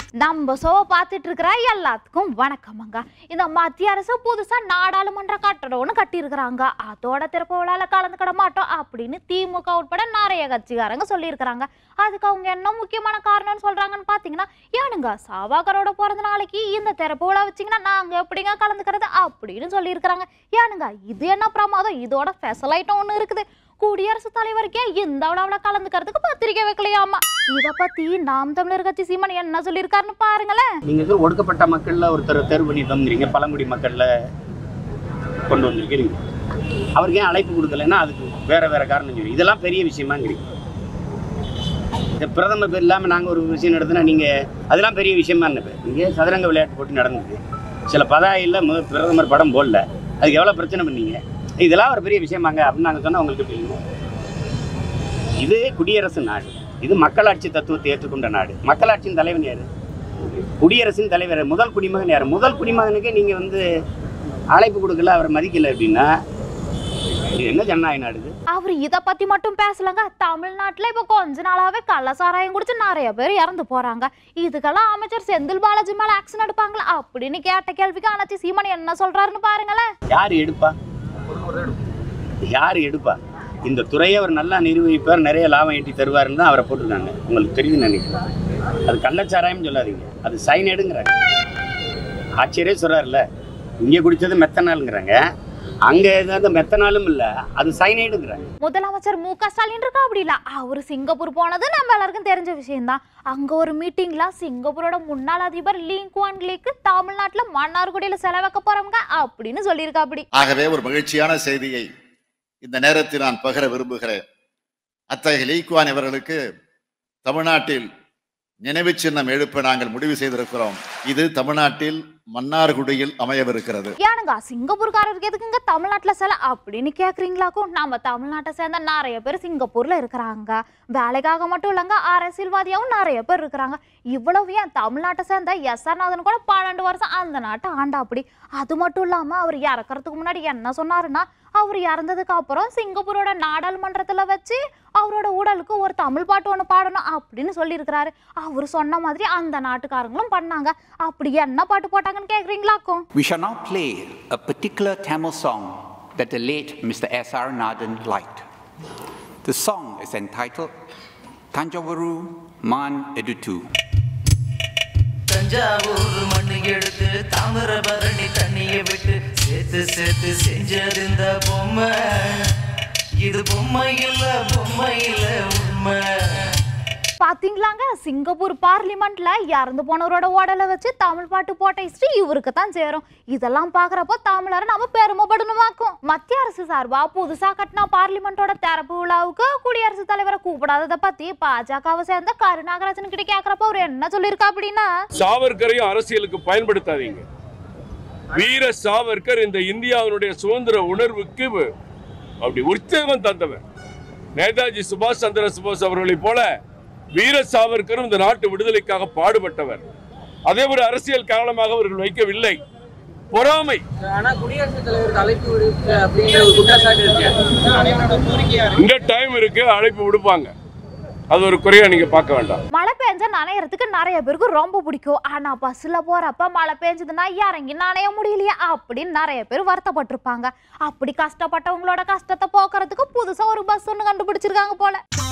நம்ம ஷோ பார்த்துட்டு இருக்கிற எல்லாத்துக்கும் வணக்கமங்க இந்த மத்திய அரசு புதுசா நாடாளுமன்ற கட்டடம் ஒன்று கட்டியிருக்கிறாங்க அதோட திறப்பு விழால கலந்துக்கிட மாட்டோம் அப்படின்னு திமுக உட்பட நிறைய கட்சிக்காரங்க சொல்லியிருக்கிறாங்க அதுக்கு அவங்க என்ன முக்கியமான காரணம்னு சொல்றாங்கன்னு பார்த்தீங்கன்னா ஏனுங்க சாவாகரோட பிறந்த நாளைக்கு இந்த திறப்பு விழா வச்சிங்கன்னா நாங்க எப்படிங்க கலந்துக்கிறது அப்படின்னு சொல்லியிருக்கிறாங்க ஏனுங்க இது என்ன பிரமாதம் இதோட ஸ்பெஷல் ஐட்டம் ஒன்று இருக்குது குடியரசுத் தலைவருக்கே இந்த விழாவில் கலந்துக்கிறதுக்கு பத்திரிக்கை வைக்கலையாமா இத பத்தி நாம் தமிழர் கட்சி சீமான் என்ன சொல்லியிருக்காருன்னு பாருங்களேன் நீங்க சொல்ற ஒடுக்கப்பட்ட மக்கள்ல ஒருத்தர் தேர்வு பண்ணிட்டோங்கிறீங்க பழங்குடி மக்கள்ல கொண்டு வந்திருக்கிறீங்க அவருக்கு ஏன் அழைப்பு கொடுக்கலன்னா அதுக்கு வேற வேற காரணம் சொல்லி இதெல்லாம் பெரிய விஷயமாங்கிறீங்க இந்த பிரதமர் பேர் இல்லாமல் நாங்கள் ஒரு விஷயம் நடத்தினா நீங்கள் அதெல்லாம் பெரிய விஷயமா என்ன இங்கே சதுரங்க விளையாட்டு போட்டி நடந்தது சில பதாயில் பிரதமர் படம் போடல அதுக்கு எவ்வளோ பிரச்சனை பண்ணீங்க இதெல்லாம் ஒரு பெரிய விஷயமாங்க அப்படின்னு நாங்கள் சொன்னால் உங்களுக்கு எப்படி இருக்கும்? இது குடியரசு நாடு இது மக்களாட்சி தத்துவத்தை ஏற்றுக்கொண்ட நாடு மக்களாட்சியின் தலைவன் யாரு குடியரசின் தலைவர் முதல் குடிமகன் யார் முதல் குடிமகனுக்கு நீங்க வந்து அழைப்பு கொடுக்கல அவர் மதிக்கல அப்படின்னா இது என்ன ஜனநாயக நாடு இது? அவர் இத பத்தி மட்டும் பேசலங்க தமிழ்நாட்டுல இப்ப கொஞ்ச நாளாவே கள்ள சாராயம் குடிச்சு நிறைய பேர் இறந்து போறாங்க இதுக்கெல்லாம் அமைச்சர் செந்தில் பாலாஜி மேல ஆக்ஷன் எடுப்பாங்களா அப்படின்னு கேட்ட கேள்விக்கு அனச்சி சீமான் என்ன சொல்றாருன்னு பாருங்களேன் யார் எடுப்பா யார் எடுப்பா இந்த துறையை அவர் நல்லா நிர்வகிப்பார் நிறைய லாபம் ஈட்டி தருவாருன்னு தான் அவரை போட்டிருக்காங்க உங்களுக்கு தெரியுதுன்னு நினைக்கிறேன் அது கள்ளச்சாராயம் சொல்லாதீங்க அது சைனேடுங்கிறாங்க ஆச்சரியே சொல்றாருல்ல இங்கே குடித்தது மெத்தனாலுங்கிறாங்க அங்கே ஏதாவது மெத்தனாலும் இல்லை அது சைனைடுங்கிறாங்க முதலமைச்சர் மு க ஸ்டாலின் இருக்கா அப்படி இல்ல அவரு சிங்கப்பூர் போனது நம்ம எல்லாருக்கும் தெரிஞ்ச விஷயம்தான் அங்க ஒரு மீட்டிங்ல சிங்கப்பூரோட முன்னாள் அதிபர் லீ குவான் லீக்கு தமிழ்நாட்டுல மன்னார்குடியில செலவைக்க போறவங்க அப்படின்னு சொல்லியிருக்கா அப்படி ஆகவே ஒரு மகிழ்ச்சியான செய்தியை இந்த நேரத்தில் நான் பகிர விரும்புகிறேன் அத்தகைய லீக்வான் இவர்களுக்கு தமிழ்நாட்டில் நினைவு சின்னம் எழுப்ப நாங்கள் முடிவு செய்திருக்கிறோம் இது தமிழ்நாட்டில் மன்னார்குடியில் அமையவிருக்கிறது ஏனுங்க சிங்கப்பூர்காரருக்கு எதுக்குங்க தமிழ்நாட்டுல சில அப்படின்னு கேக்குறீங்களாக்கும் நம்ம தமிழ்நாட்டை சேர்ந்த நிறைய பேர் சிங்கப்பூர்ல இருக்கிறாங்க வேலைக்காக மட்டும் இல்லைங்க அரசியல்வாதியாவும் நிறைய பேர் இருக்கிறாங்க இவ்வளவு ஏன் தமிழ்நாட்டை சேர்ந்த எஸ் ஆர் நாதன் கூட பன்னெண்டு வருஷம் அந்த நாட்டை ஆண்டா அப்படி அது மட்டும் இல்லாம அவர் இறக்கறதுக்கு முன்னாடி என்ன சொன்னாருன்னா அவர் இறந்ததுக்கு அப்புறம் சிங்கப்பூரோட நாடாளுமன்றத்துல வச்சு அவரோட உடலுக்கு ஒரு தமிழ் பாட்டு ஒன்று பாடணும் அப்படின்னு சொல்லியிருக்கிறாரு அவர் சொன்ன மாதிரி அந்த நாட்டுக்காரங்களும் பண்ணாங்க அப்படி என்ன பாட்டு போட்டாங்கன்னு கேக்குறீங்களாக்கும் We shall now play a particular Tamil song that the late Mr. S.R. Nathan liked. The song is entitled Tanjavaru Man Edutu. Thanjavur மண்ணு எடுத்து தாமிரபரணி தண்ணியை விட்டு சேர்த்து சேர்த்து செஞ்சது இந்த பொம்மை இது பொம்மை இல்ல பொம்மை இல்ல உண்மை பாத்தீங்களாங்க சிங்கப்பூர் பார்லிமெண்ட்ல இறந்து போனவரோட உடலை வச்சு தமிழ் பாட்டு போட்ட ஹிஸ்டரி இவருக்கு தான் சேரும் இதெல்லாம் பாக்குறப்போ தமிழரை நாம பெருமைப்படணுமாக்கும் மத்திய அரசு சார்பா புதுசா கட்டின பார்லிமெண்டோட திறப்பு விழாவுக்கு குடியரசுத் தலைவரை கூப்பிடாததை பத்தி பாஜகவை சேர்ந்த கருணாகராஜன் கிட்ட கேக்குறப்ப அவர் என்ன சொல்லியிருக்கா அப்படின்னா சாவர்கரையும் அரசியலுக்கு பயன்படுத்தாதீங்க வீர சாவர்கர் இந்த இந்தியாவினுடைய சுதந்திர உணர்வுக்கு வ- அப்படி உற்சாகம் தந்தவர் நேதாஜி சுபாஷ் சந்திர சுபாஷ் அவர்களைப் போல வீர சாவர்கரும் இந்த நாட்டு விடுதலைக்காக பாடுபட்டவர் அதே ஒரு அரசியல் காரணமாக அவர்கள் வைக்கவில்லை பொறாமை ஆனா குடியரசுத் தலைவருக்கு அழைப்பு விடுப்பு அப்படின்ற ஒரு குற்றச்சாட்டு இருக்கு இந்த டைம் இருக்கு அழைப்பு விடுப்பாங்க அது ஒரு குறையா நீங்க பார்க்க வேண்டாம் மழை பெஞ்சா நனையறதுக்கு நிறைய பேருக்கு ரொம்ப பிடிக்கும் ஆனா பஸ்ல போறப்ப மழை பெஞ்சதுன்னா இறங்கி நனைய முடியலையே அப்படின்னு நிறைய பேர் வருத்தப்பட்டிருப்பாங்க அப்படி கஷ்டப்பட்டவங்களோட கஷ்டத்தை போக்குறதுக்கு புதுசா ஒரு பஸ் ஒன்று கண்டுபிடிச்சிருக்காங்க போல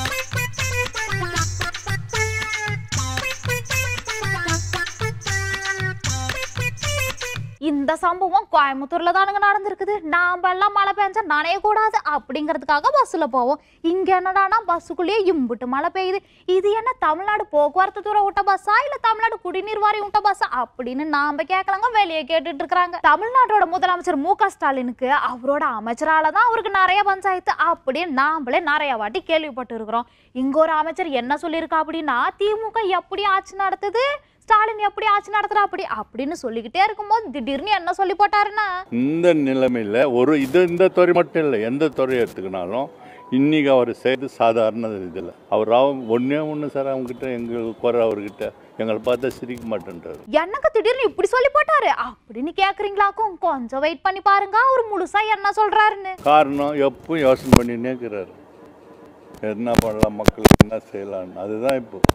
இந்த சம்பவம் கோயம்புத்தூர்ல தானுங்க நடந்திருக்குது நாம எல்லாம் மழை பெஞ்சா நனையக்கூடாது அப்படிங்கிறதுக்காக பஸ்ஸில் போவோம் இங்க என்னடானா பஸ்ஸுக்குள்ளேயே இம்புட்டு மழை பெய்யுது இது என்ன தமிழ்நாடு போக்குவரத்து துறை விட்ட பஸ்ஸா இல்ல தமிழ்நாடு குடிநீர் வாரியம் விட்ட பஸ்ஸா அப்படின்னு நாம கேட்கலாங்க வெளியே கேட்டுட்டு இருக்கிறாங்க தமிழ்நாட்டோட முதலமைச்சர் மு க ஸ்டாலினுக்கு அவரோட அமைச்சரால தான் அவருக்கு நிறைய பஞ்சாயத்து அப்படின்னு நாமளே நிறைய வாட்டி கேள்விப்பட்டு இருக்கிறோம் இங்க ஒரு அமைச்சர் என்ன சொல்லியிருக்கா அப்படின்னா திமுக எப்படி ஆட்சி நடத்துது ஸ்டாலின் எப்படி ஆட்சி நடத்துறா அப்படி அப்படின்னு சொல்லிக்கிட்டே இருக்கும்போது திடீர்னு என்ன சொல்லி போட்டாருன்னா இந்த நிலைமையில் ஒரு இது இந்த துறை மட்டும் இல்லை எந்த துறையை எடுத்துக்கினாலும் இன்னைக்கு அவர் செய்து சாதாரண இதில் அவர் ஒன்றே ஒன்று சார் அவங்ககிட்ட எங்களுக்கு குறை அவர்கிட்ட எங்களை பார்த்தா சிரிக்க மாட்டேன்றாரு எனக்கு திடீர்னு இப்படி சொல்லி போட்டாரு அப்படின்னு கேக்குறீங்களாக்கும் கொஞ்சம் வெயிட் பண்ணி பாருங்க அவர் முழுசா என்ன சொல்றாருன்னு காரணம் எப்பவும் யோசனை பண்ணினே இருக்கிறாரு என்ன பண்ணலாம் மக்களுக்கு என்ன செய்யலாம்னு அதுதான் இப்போ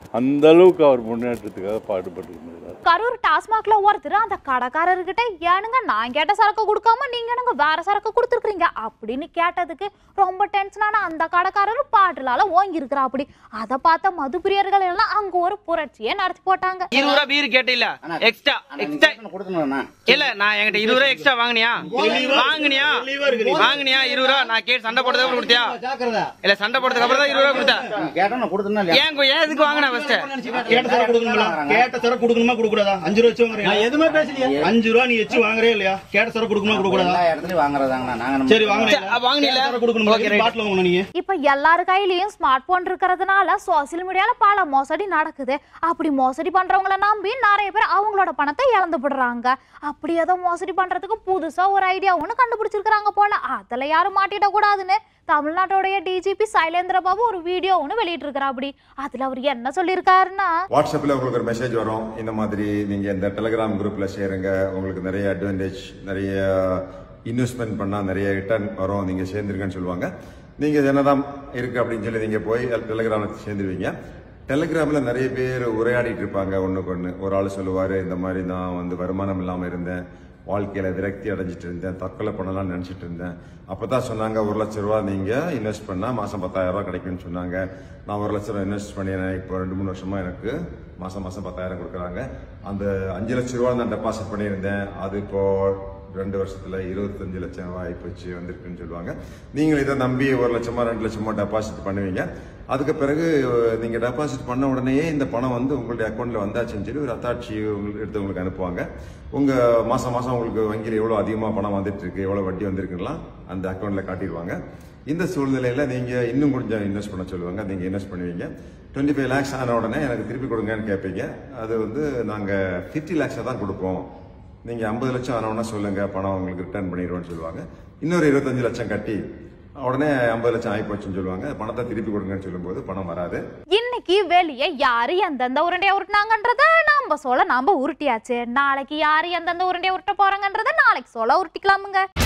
அந்த அளவுக்கு அவர் முன்னேற்றத்துக்காக பாடுபட்டு இருந்தார் கரூர் டாஸ்மாக்ல ஒருத்தர் அந்த கடைக்காரர்கிட்ட ஏனுங்க நான் கேட்ட சரக்கு கொடுக்காம நீங்க எனக்கு வேற சரக்கு கொடுத்துருக்கீங்க அப்படின்னு கேட்டதுக்கு ரொம்ப டென்ஷனான அந்த கடைக்காரர் பாட்டுலால ஓங்கி இருக்கிறா அப்படி அதை பார்த்த மது பிரியர்கள் எல்லாம் அங்க ஒரு புரட்சியே நடத்தி போட்டாங்க இருபது ரூபா பீர் கேட்டில எக்ஸ்ட்ரா எக்ஸ்ட்ரா கொடுக்கணும்ண்ணா இல்ல நான் என்கிட்ட இருபது ரூபா எக்ஸ்ட்ரா வாங்குனியா வாங்குனியா வாங்குனியா இருபது ரூபா நான் கேட்டு சண்டை போட்டதுக்கு அப்புறம் கொடுத்தியா இல்ல சண்டை போட்டதுக்கு அப்புறம் தான் இருபது ரூபா கொடுத்தேன் கேட்டா நான் கொடுத்தேன்னா ஏன் கு- ஏன் இதுக்கு வாங்கின ஃபர்ஸ்ட் கேட்ட சரக்கு கொடுக்கணுங்களா கேட்ட சரக்கு கொடுக்கணுமா கொடுக்க கூடாதா அஞ்சு ரூபா வச்சு வாங்குறீங்க எதுவுமே பேசலையா அஞ்சு ரூபா நீ வச்சு வாங்குறே இல்லையா கேட்ட சரக்கு கொடுக்கணுமா கொடுக்க கூடாதா எல்லா இடத்துலயும் வாங்குறதாங்கண்ணா நாங்க நம்ம சரி வாங்குறீங்க சரி, வாங்குனீங்களா? சரக்கு கொடுக்கணுமா Okay, right. பாட்டில் வாங்கணும் நீங்க இப்ப எல்லார் கையிலயும் ஸ்மார்ட் போன் இருக்கிறதுனால சோசியல் மீடியால பல மோசடி நடக்குது அப்படி மோசடி பண்றவங்கள நம்பி நிறைய பேர் அவங்களோட பணத்தை இழந்து விடுறாங்க அப்படி ஏதோ மோசடி பண்றதுக்கு புதுசா ஒரு ஐடியா ஒண்ணு கண்டுபிடிச்சிருக்காங்க போல அதுல யாரும் மாட்டிட கூடாதுன்னு தமிழ்நாட்டோடைய டிஜிபி சைலேந்திர பாபு ஒரு வீடியோ ஒன்று வெளியிட்டு அப்படி அதுல அவர் என்ன சொல்லியிருக்காருன்னா வாட்ஸ்அப்பில் உங்களுக்கு ஒரு மெசேஜ் வரும் இந்த மாதிரி நீங்கள் இந்த டெலிகிராம் குரூப்பில் சேருங்க உங்களுக்கு நிறைய அட்வான்டேஜ் நிறைய இன்வெஸ்ட்மெண்ட் பண்ணால் நிறைய ரிட்டர்ன் வரும் நீங்கள் சேர்ந்துருக்கேன்னு சொல்லுவாங்க நீங்கள் என்னதான் இருக்குது அப்படின்னு சொல்லி நீங்கள் போய் டெலிகிராமில் சேர்ந்துருவீங்க டெலிகிராமில் நிறைய பேர் உரையாடிட்டு இருப்பாங்க ஒன்றுக்கு ஒன்று ஒரு ஆள் சொல்லுவார் இந்த மாதிரி நான் வந்து வருமானம் இல்லாமல் இருந்தேன் வாழ்க்கையில் விரக்தி அடைஞ்சிட்டு இருந்தேன் தற்கொலை பண்ணலாம்னு நினச்சிட்டு இருந்தேன் அப்போ தான் சொன்னாங்க ஒரு லட்ச ரூபா நீங்கள் இன்வெஸ்ட் பண்ணால் மாதம் பத்தாயிரம் ரூபா கிடைக்கும்னு சொன்னாங்க நான் ஒரு லட்ச ரூபா இன்வெஸ்ட் பண்ணினேன் இப்போ ரெண்டு மூணு வருஷமாக எனக்கு மாதம் மாதம் பத்தாயிரம் கொடுக்குறாங்க அந்த அஞ்சு லட்ச ரூபா நான் டெபாசிட் பண்ணியிருந்தேன் அது இப்போ ரெண்டு வருஷத்துல இருபத்தஞ்சு லட்சம் ரூபாய் போச்சு வந்திருக்குன்னு சொல்லுவாங்க நீங்கள் இதை நம்பி ஒரு லட்சமா ரெண்டு லட்சமா டெபாசிட் பண்ணுவீங்க அதுக்கு பிறகு நீங்க டெபாசிட் பண்ண உடனேயே இந்த பணம் வந்து உங்களுடைய அக்கௌண்ட்ல வந்தாச்சுன்னு சொல்லி ஒரு அத்தாட்சி உங்களுக்கு எடுத்து உங்களுக்கு அனுப்புவாங்க உங்க மாசம் மாசம் உங்களுக்கு வங்கியில் எவ்வளவு அதிகமா பணம் வந்துட்டு இருக்கு எவ்வளவு வட்டி வந்திருக்குலாம் அந்த அக்கௌண்ட்ல காட்டிடுவாங்க இந்த சூழ்நிலையில நீங்க இன்னும் கொஞ்சம் இன்வெஸ்ட் பண்ண சொல்லுவாங்க நீங்க இன்வெஸ்ட் பண்ணுவீங்க டுவெண்ட்டி ஃபைவ் லேக்ஸ் ஆன உடனே எனக்கு திருப்பி கொடுங்கன்னு கேட்பீங்க அது வந்து நாங்க ஃபிஃப்டி லேக்ஸை தான் கொடுப்போம் நீங்க ஐம்பது லட்சம் ஆனவொன்னா சொல்லுங்க பணம் உங்களுக்கு ரிட்டர்ன் பண்ணிடுவோம்னு சொல்லுவாங்க இன்னொரு இருபத்தஞ்சு லட்சம் கட்டி உடனே ஐம்பது லட்சம் ஆயிப்போச்சுன்னு சொல்லுவாங்க பணத்தை திருப்பி கொடுங்கன்னு சொல்லும்போது பணம் வராது இன்னைக்கு வெளியே யாரு எந்தெந்த உருண்டையை உருட்டினாங்கன்றத நம்ம சொல்ல நாம உருட்டியாச்சு நாளைக்கு யாரு எந்தெந்த உருண்டையை உருட்ட போறாங்கன்றத நாளைக்கு சொல்ல உருட்டிக்கலாமுங்க